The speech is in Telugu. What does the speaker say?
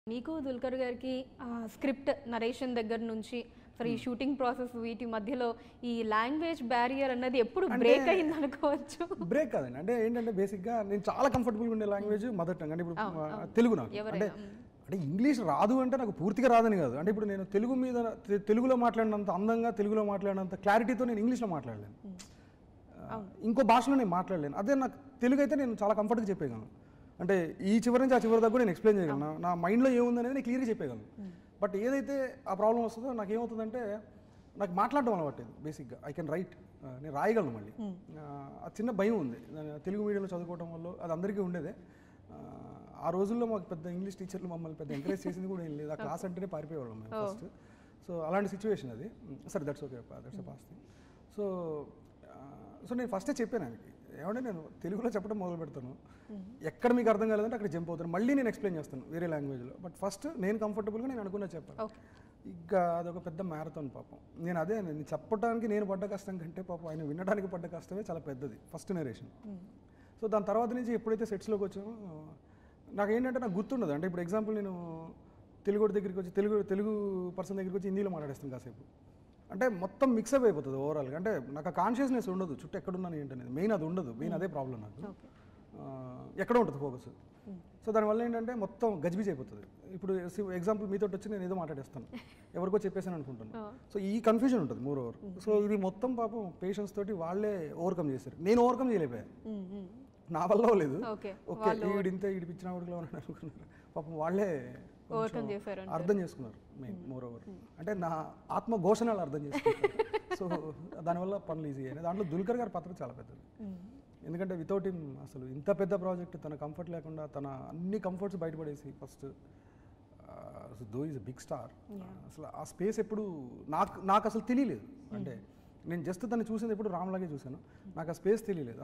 మీకు దుల్కర్ గారికి స్క్రిప్ట్ నరేషన్ దగ్గర నుంచి ఫర్ ఈ షూటింగ్ ప్రాసెస్ వీటి మధ్యలో ఈ లాంగ్వేజ్ బ్యారియర్ అన్నది ఎప్పుడు బ్రేక్ అయింది అనుకోవచ్చు బ్రేక్ కాదండి అంటే ఏంటంటే బేసిక్గా నేను చాలా కంఫర్టబుల్గా ఉండే లాంగ్వేజ్ మదర్ టంగ్ అంటే ఇప్పుడు ఆ, తెలుగు నాకు అంటే అంటే ఇంగ్లీష్ రాదు అంటే నాకు పూర్తిగా రాదని కాదు అంటే ఇప్పుడు నేను తెలుగు మీద తె- తెలుగులో మాట్లాడినంత అందంగా తెలుగులో మాట్లాడినంత క్లారిటీతో నేను ఇంగ్లీష్లో మాట్లాడలేను ఆ, ఇంకో భాషలో నేను మాట్లాడలేను అదే నాకు తెలుగు అయితే నేను చాలా కంఫర్ట్గా చెప్పేయగలను అంటే ఈ చివరి నుంచి ఆ చివరి దాకా కూడా నేను ఎక్స్ప్లెయిన్ చేయగలను నా- నా మైండ్లో ఏముంది అనేది నేను క్లియర్గా చెప్పేయగలను బట్ ఏదైతే ఆ ప్రాబ్లం వస్తుందో నాకు ఏమవుతుందంటే నాకు మాట్లాడడం అలవాటేది బేసిక్గా ఐ కెన్ రైట్ నేను రాయగలను మళ్ళీ ఆ, ఆ చిన్న భయం ఉంది నేను తెలుగు మీడియంలో చదువుకోవడం వల్ల అది అందరికీ ఉండేదే ఆ, ఆ రోజుల్లో మాకు పెద్ద ఇంగ్లీష్ టీచర్లు మమ్మల్ని పెద్ద ఎంకరేజ్ చేసింది కూడా ఏం లేదు ఆ క్లాస్ అంటేనే పారిపోయేవాళ్ళం మేము ఫస్ట్ సో అలాంటి సిచ్యువేషన్ అది సరే that's okay that's past thing so so నేను ఫస్టే చెప్పాను ఆయనకి ఏమంటే నేను తెలుగులో చెప్పడం మొదలు పెడతాను ఎక్కడ మీకు అర్థం కాలేదంటే అక్కడ జంప్ అవుతాను మళ్ళీ నేను ఎక్స్ప్లెయిన్ చేస్తాను వేరే లాంగ్వేజ్లో బట్ ఫస్ట్ నేను కంఫర్టబుల్గా నేను అనుకున్నా చెప్పాను ఓకే ఇంకా అదొక పెద్ద మ్యారథాన్ పాపం నేను అదే నేను చెప్పడానికి నేను పడ్డ కష్టం కంటే పాపం ఆయన వినడానికి పడ్డ కష్టమే చాలా పెద్దది ఫస్ట్ జనరేషన్ సో దాని తర్వాత నుంచి ఎప్పుడైతే సెట్స్లోకి వచ్చామో నాకు ఏంటంటే నాకు గుర్తుండదు అంటే ఇప్పుడు ఎగ్జాంపుల్ నేను తెలుగు వాడి దగ్గరికి వచ్చి తెలుగు తెలుగు పర్సన్ దగ్గరికి వచ్చి హిందీలో మాట్లాడేస్తాను కాసేపు అంటే మొత్తం మిక్సప్ అయిపోతుంది ఓవరాల్గా అంటే నాకు ఆ కాన్షియస్నెస్ ఉండదు చుట్టూ ఎక్కడున్నాను ఏంటనేది మెయిన్ అది ఉండదు మెయిన్ అదే ప్రాబ్లం నాకు ఆ, ఎక్కడ ఉంటుంది ఫోకస్ సో దానివల్ల ఏంటంటే మొత్తం గజిబిజి అయిపోతుంది ఇప్పుడు ఎగ్జాంపుల్ మీతో వచ్చి నేను ఏదో మాట్లాడేస్తాను ఎవరికో చెప్పేసాను అనుకుంటాను సో ఈ కన్ఫ్యూజన్ ఉంటుంది మోర్ ఓవర్ సో ఇది మొత్తం పాపం పేషెన్స్ తోటి వాళ్ళే ఓవర్కమ్ చేశారు నేను ఓవర్కమ్ చేయలేకపోయాను నా వల్ల లేదు ఓకే ఓకే ఈవిడ ఇంతే ఈడి పిచ్చిన వాడిలో ఉన్నాడు అనుకున్నారు పాపం వాళ్ళే కొంచెం ఓవర్కమ్ చేశారు అర్థం చేసుకున్నారు మెయిన్ మోర్ ఓవర్ అంటే నా ఆత్మ ఘోషణలు అర్థం చేసుకున్నారు సో దానివల్ల పనులు ఈజీ అయినాయి దాంట్లో దుల్కర్ గారి పాత్ర చాలా పెద్దది ఎందుకంటే వితౌట్ హిమ్ అసలు ఇంత పెద్ద ప్రాజెక్ట్ తన కంఫర్ట్ లేకుండా తన అన్ని కంఫర్ట్స్ బయటపడేసి first though is big star అసలు ఆ స్పేస్ ఎప్పుడు నాకు నాకు అసలు తెలియలేదు అంటే నేను జస్ట్ తను చూసింది ఎప్పుడు రామ్లాగే చూశాను నాకు ఆ స్పేస్ తెలియలేదు